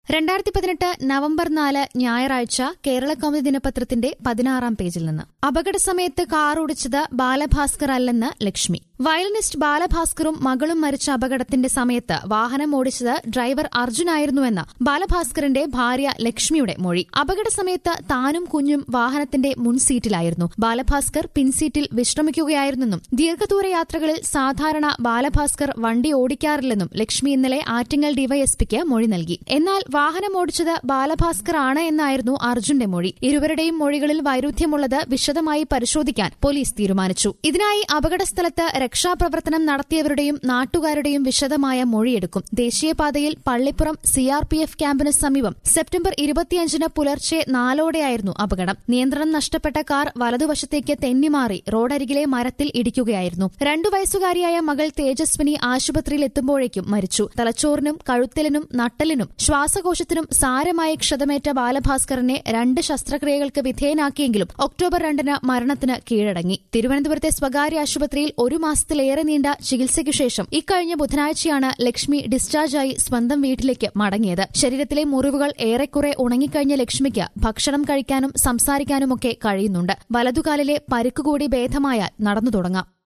രണ്ടായിരത്തി പതിനെട്ട് നവംബർ നാല് ഞായറാഴ്ച കേരള കൗമുദി ദിനപത്രത്തിന്റെ പതിനാറാം പേജിൽ നിന്ന് അപകട സമയത്ത് കാർ ഓടിച്ചത് ബാലഭാസ്കർ അല്ലെന്ന് ലക്ഷ്മി വയലിനിസ്റ്റ് ബാലഭാസ്കറും മകളും മരിച്ച അപകടത്തിന്റെ സമയത്ത് വാഹനം ഓടിച്ചത് ഡ്രൈവർ അർജുനായിരുന്നുവെന്ന് ബാലഭാസ്കറിന്റെ ഭാര്യ ലക്ഷ്മിയുടെ മൊഴി അപകട സമയത്ത് താനും കുഞ്ഞും വാഹനത്തിന്റെ മുൻസീറ്റിലായിരുന്നു ബാലഭാസ്കർ പിൻസീറ്റിൽ വിശ്രമിക്കുകയായിരുന്നെന്നും ദീർഘദൂര യാത്രകളിൽ സാധാരണ ബാലഭാസ്കർ വണ്ടി ഓടിക്കാറില്ലെന്നും ലക്ഷ്മി ഇന്നലെ ആറ്റിങ്ങൽ ഡിവൈഎസ്പിക്ക് മൊഴി നൽകി എന്നാൽ വാഹനം ഓടിച്ചത് ബാലഭാസ്കർ ആണ് എന്നായിരുന്നു അർജുന്റെ മൊഴി ഇരുവരുടെയും മൊഴികളിൽ വൈരുദ്ധ്യമുള്ളത് വിശദമായി പരിശോധിക്കാൻ പോലീസ് തീരുമാനിച്ചു ഇതിനായി അപകടസ്ഥലത്ത് രക്ഷാപ്രവർത്തനം നടത്തിയവരുടെയും നാട്ടുകാരുടെയും വിശദമായ മൊഴിയെടുക്കും ദേശീയപാതയിൽ പള്ളിപ്പുറം സിആർപിഎഫ് ക്യാമ്പിന് സമീപം സെപ്റ്റംബർ ഇരുപത്തിയഞ്ചിന് പുലർച്ചെ നാലോടെയായിരുന്നു അപകടം നിയന്ത്രണം നഷ്ടപ്പെട്ട കാർ വലതുവശത്തേക്ക് തെന്നിമാറി റോഡരികിലെ മരത്തിൽ ഇടിക്കുകയായിരുന്നു രണ്ടു വയസ്സുകാരിയായ മകൾ തേജസ്വിനി ആശുപത്രിയിൽ എത്തുമ്പോഴേക്കും മരിച്ചു തലച്ചോറിനും കഴുത്തലിനും നട്ടലിനും ശ്വാസകോശത്തിനും സാരമായ ക്ഷതമേറ്റ ബാലഭാസ്കറിനെ രണ്ട് ശസ്ത്രക്രിയകൾക്ക് വിധേയനാക്കിയെങ്കിലും ഒക്ടോബർ രണ്ടിന് മരണത്തിന് കീഴടങ്ങി തിരുവനന്തപുരത്തെ സ്വകാര്യ ആശുപത്രിയിൽ ഒരു മാസത്തിലേറെ നീണ്ട ചികിത്സയ്ക്കു ശേഷം ഇക്കഴിഞ്ഞ ബുധനാഴ്ചയാണ് ലക്ഷ്മി ഡിസ്ചാർജായി സ്വന്തം വീട്ടിലേക്ക് മടങ്ങിയത് ശരീരത്തിലെ മുറിവുകൾ ഏറെക്കുറെ ഉണങ്ങിക്കഴിഞ്ഞ ലക്ഷ്മിക്ക് ഭക്ഷണം കഴിക്കാനും സംസാരിക്കാനുമൊക്കെ കഴിയുന്നുണ്ട് വലതുകാലിലെ പരിക്കുകൂടി ഭേദമായാൽ നടന്നു തുടങ്ങാം